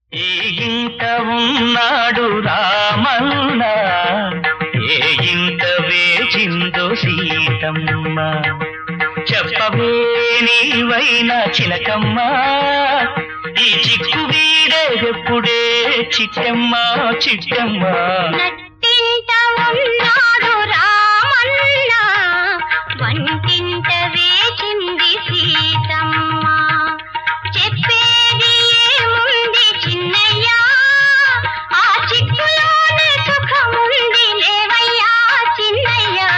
ఈ ఇంట ఉన్నాడు రామన్న ఏ ఇంట వేచిందో సీతమ్మ చెప్పవే నీవైన చిలకమ్మ ఈ చిక్కు వీడేదెప్పుడే చిట్టమ్మ చిట్టమ్మ నట్టింట ఉన్నాడు రామన్న వంటింట వేచింది సీతమ్మ చెప్పేది ఏముంది చిన్నయ్యా ఆ చిక్కులోనే సుఖముంది లేవయ్యా చిన్నయ్యా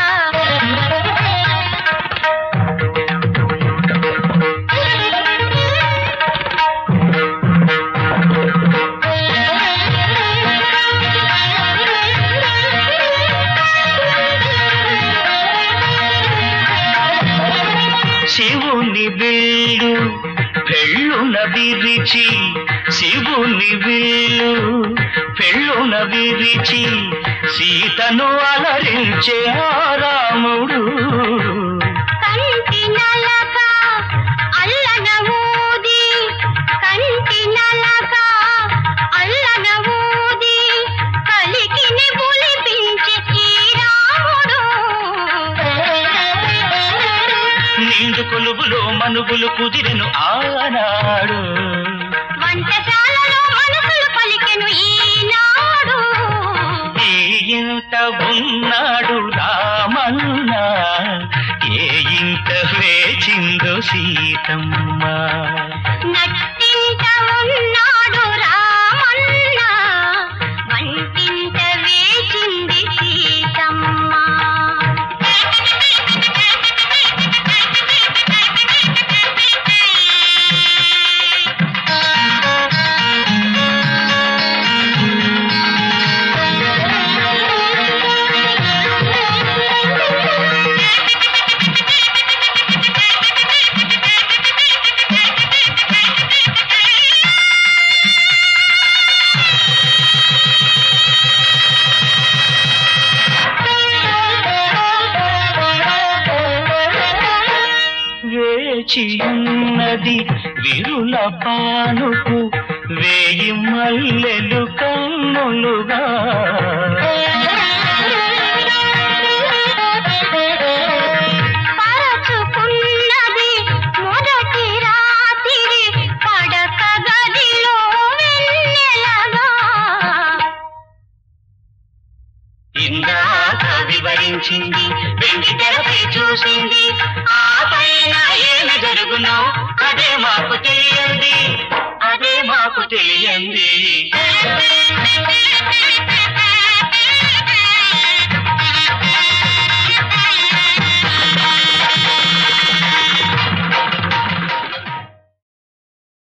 శివుని విల్లు పెళ్ళున విరిచి శివుని విల్లు పెళ్ళున విరిచి సీతను అలరించే ఆ రాముడు కంటి నలక అల్లన ఊది కంటి నలక అల్లన ఊది కలికిని పులిపించే ఈ రాముడు నిండు కొలువులో మనుగులు కుదిరెను ఆనాడు వంటశాలలో మనసులు పలికెను ఈనాడు ఈ ఇంట ఉన్నాడు రామన్న ఏ ఇంట వేచిందో సీతమ్మ నట్టింట ఉన్నాడు రామన్న వంటింట వేచింది సీతమ్మ వేచియున్నది విరుల పానుకు వేయి మల్లెలు కన్నులుగా పరచుకున్నది మొదటి రాత్రి పడక గదిలో వెన్నెలగా ఇందాక వివరించింది వెండి తెరపై చూసింది ఆ పైన ఏమి జరుగునో అదే మాకు తెలియంది అదే మాకు తెలియంది